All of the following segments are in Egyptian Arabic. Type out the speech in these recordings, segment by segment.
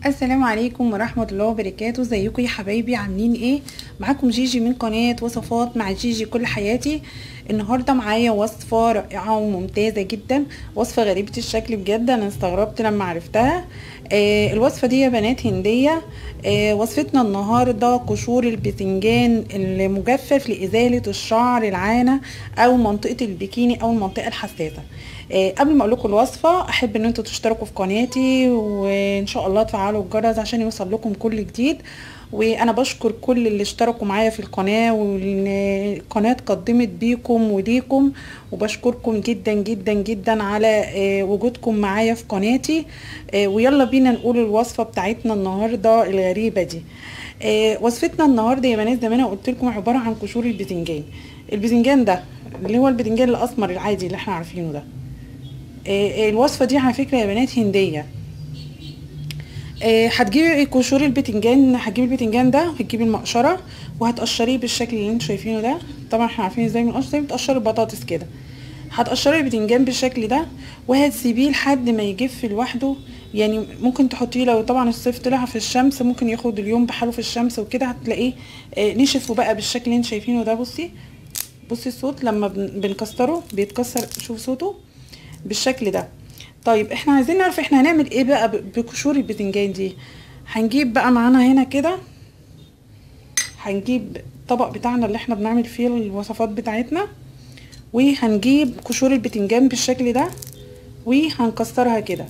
السلام عليكم ورحمة الله وبركاته ازيكم يا حبايبي عاملين ايه معاكم جيجي من قناة وصفات مع جيجي كل حياتي النهاردة معايا وصفة رائعة وممتازة جدا وصفة غريبة الشكل بجد انا استغربت لما عرفتها آه الوصفة دي يا بنات هندية آه وصفتنا النهاردة قشور الباذنجان المجفف لإزالة الشعر العانة او منطقة البيكيني او المنطقة الحساسة آه قبل ما اقول لكم الوصفه احب ان انتوا تشتركوا في قناتي وان شاء الله تفعلوا الجرس عشان يوصل لكم كل جديد وانا بشكر كل اللي اشتركوا معايا في القناه والقناه قدمت بيكم وليكم وبشكركم جدا جدا جدا على آه وجودكم معايا في قناتي آه ويلا بينا نقول الوصفه بتاعتنا النهارده الغريبه دي وصفتنا النهارده يا بنات زي ما انا قلت لكم عباره عن قشور الباذنجان الباذنجان ده اللي هو الباذنجان الاسمر العادي اللي احنا عارفينه ده الوصفة دي على فكرة يا بنات هندية هتجيبي قشور البتنجان هتجيبي البتنجان ده وهتجيبي المقشرة وهتقشريه بالشكل اللي انتوا شايفينه ده طبعا احنا عارفين ازاي بنقشر زي بتقشري البطاطس كده هتقشري البتنجان بالشكل ده وهتسيبيه لحد ما يجف لوحده يعني ممكن تحطيه لو طبعا الصيف طلع في الشمس ممكن ياخد اليوم بحاله في الشمس وكده هتلاقيه نشف وبقى بالشكل اللي انتوا شايفينه ده بصي بصي الصوت لما بنكسره بيتكسر شوف صوته بالشكل ده طيب احنا عايزين نعرف احنا هنعمل ايه بقى بقشور الباذنجان دي هنجيب بقى معانا هنا كده هنجيب الطبق بتاعنا اللي احنا بنعمل فيه الوصفات بتاعتنا وهنجيب قشور الباذنجان بالشكل ده وهنكسرها كده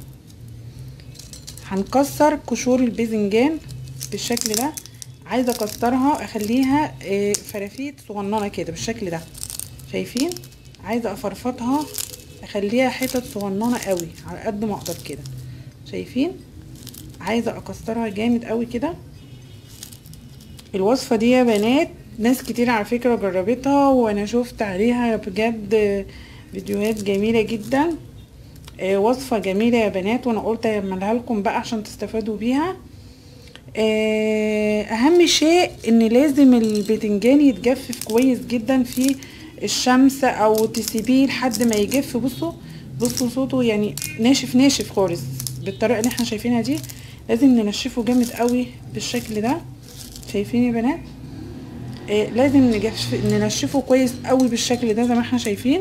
هنكسر قشور الباذنجان بالشكل ده عايزه اكسرها اخليها فرافيت صغننه كده بالشكل ده شايفين عايزه افرفطها اخليها حتت صغننه قوي على قد ما اقدر كده شايفين عايزه اكسرها جامد قوي كده الوصفه دي يا بنات ناس كتير على فكره جربتها وانا شفت عليها بجد فيديوهات جميله جدا آه وصفه جميله يا بنات وانا قلت اعملها لكم بقى عشان تستفادوا بيها آه اهم شيء ان لازم الباذنجان يتجفف كويس جدا في الشمس او تسيبيه لحد ما يجف بصوا بصوا صوته يعني ناشف ناشف خالص بالطريقه اللي احنا شايفينها دي لازم ننشفه جامد قوي بالشكل ده شايفين يا بنات آه لازم نجف ننشفه كويس قوي بالشكل ده زي ما احنا شايفين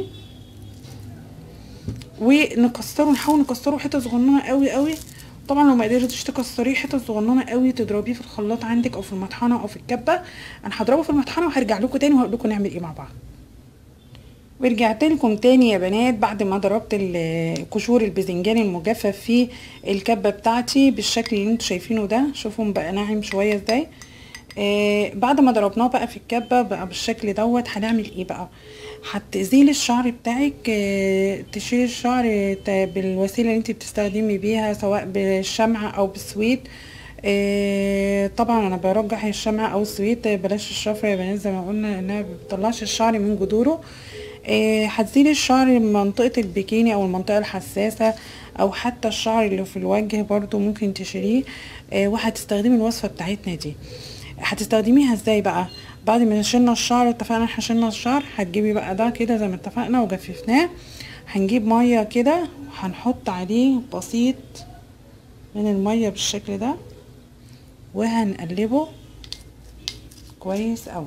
ونكسره نحاول نكسره حتت صغننه قوي قوي طبعا لو ما قدرتش تكسريه حتت صغننه قوي تضربيه في الخلاط عندك او في المطحنه او في الكبه انا هضربه في المطحنه وهرجع لكم تاني وهقول لكم نعمل ايه مع بعض ورجعت لكم تاني يا بنات بعد ما ضربت قشور الباذنجان المجفف في الكبه بتاعتي بالشكل اللي انتوا شايفينه ده شوفوا بقى ناعم شويه ازاي آه بعد ما ضربناه بقى في الكبه بقى بالشكل دوت هنعمل ايه بقى هتزيل الشعر بتاعك آه تشيل الشعر بالوسيله اللي انت بتستخدمي بيها سواء بالشمعه او بالسويت آه طبعا انا برجح الشمعة او السويت بلاش الشفرة يا بنات زي ما قلنا انها بتطلعش الشعر من جذوره هتزيل الشعر من منطقة البيكيني او المنطقة الحساسة او حتى الشعر اللي في الوجه برضو ممكن تشيليه وهتستخدمي الوصفة بتاعتنا دي هتستخدميها ازاي بقى بعد ما شلنا الشعر اتفقنا احنا شلنا الشعر هتجيبي بقى ده كده زي ما اتفقنا وجففناه هنجيب ميه كده وهنحط عليه بسيط من الميه بالشكل ده وهنقلبه كويس قوي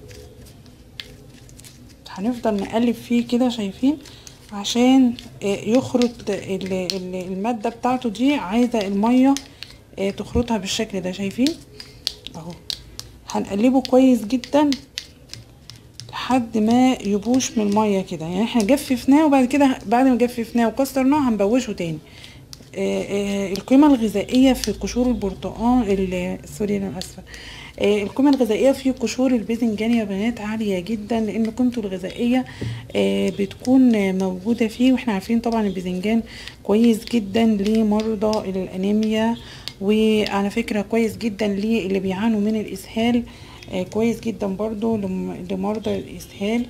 هنفضل نقلب فيه كده شايفين عشان يخرط المادة بتاعته دي عايزة المية تخرطها بالشكل ده شايفين اهو هنقلبه كويس جدا لحد ما يبوش من المية كده يعني احنا جففناه وبعد كده بعد ما جففناه وكسرناه هنبوشه تاني القيمة الغذائية في قشور البرتقال سوري انا اسفة القيمة الغذائية في قشور الباذنجان يا بنات عالية جدا لان قيمته الغذائية بتكون موجودة فيه واحنا عارفين طبعا الباذنجان كويس جدا لمرضى الانيميا وعلى فكرة كويس جدا للي بيعانوا من الاسهال كويس جدا برضو لمرضى الاسهال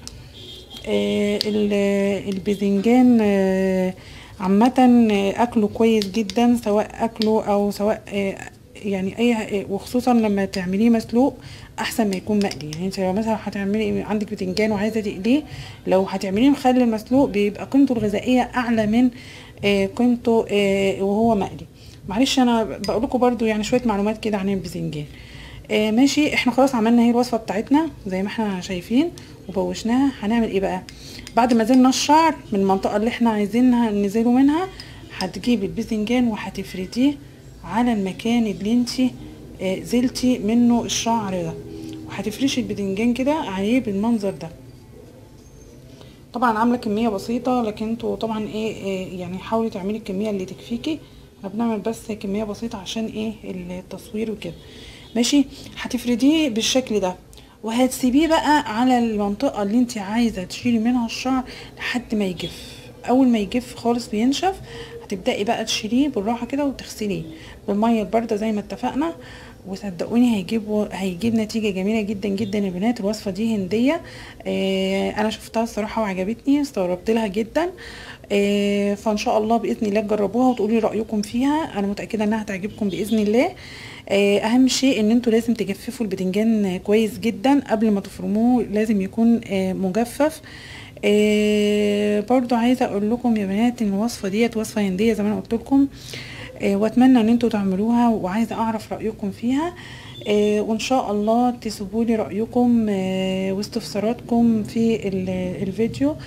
الباذنجان عامة اكله كويس جدا سواء اكله او سواء يعني اي وخصوصا لما تعمليه مسلوق احسن ما يكون مقلي يعني انت لو مثلا هتعملي عندك بتنجان وعايزه تقليه لو هتعمليه مخلل مسلوق بيبقى قيمته الغذائيه اعلى من قيمته وهو مقلي معلش انا بقول لكم برده يعني شويه معلومات كده عن الباذنجان آه ماشي احنا خلاص عملنا اهي الوصفه بتاعتنا زي ما احنا شايفين وبوشناها هنعمل ايه بقى بعد ما زلنا الشعر من المنطقه اللي احنا عايزينها ننزله منها هتجيبي الباذنجان وهتفرديه على المكان اللي انتي آه زلتي منه الشعر ده وهتفرشي الباذنجان كده عليه بالمنظر ده طبعا عامله كميه بسيطه لكن انتوا طبعا ايه, إيه يعني حاولي تعملي الكميه اللي تكفيكي احنا بنعمل بس كميه بسيطه عشان ايه التصوير وكده ماشي هتفرديه بالشكل ده وهتسيبيه بقى على المنطقه اللي انت عايزه تشيلي منها الشعر لحد ما يجف اول ما يجف خالص وينشف هتبداي بقى تشيليه بالراحه كده وتغسليه بالميه البارده زي ما اتفقنا وصدقوني هيجيب هيجيب نتيجه جميله جدا جدا يا بنات الوصفه دي هنديه آه انا شفتها الصراحه وعجبتني استغربت لها جدا آه فان شاء الله باذن الله تجربوها وتقولي رايكم فيها انا متاكده انها هتعجبكم باذن الله آه اهم شيء ان انتوا لازم تجففوا البتنجان كويس جدا قبل ما تفرموه لازم يكون آه مجفف آه برضو عايزه اقول لكم يا بنات ان الوصفه ديت وصفه هنديه زي ما انا قلت لكم آه واتمنى ان انتوا تعملوها وعايزه اعرف رايكم فيها آه وان شاء الله تسيبوا لي رايكم آه واستفساراتكم في الفيديو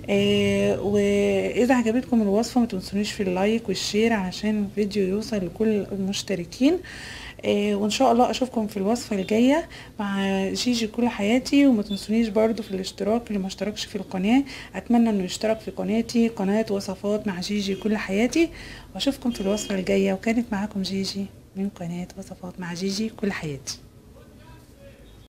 واذا عجبتكم الوصفه ما تنسونيش في اللايك والشير عشان الفيديو يوصل لكل المشتركين وان شاء الله اشوفكم في الوصفه الجايه مع جيجي كل حياتي وما تنسونيش برضو في الاشتراك اللي ما اشتركش في القناه اتمنى انه يشترك في قناتي قناه وصفات مع جيجي كل حياتي واشوفكم في الوصفه الجايه وكانت معاكم جيجي من قناه وصفات مع جيجي كل حياتي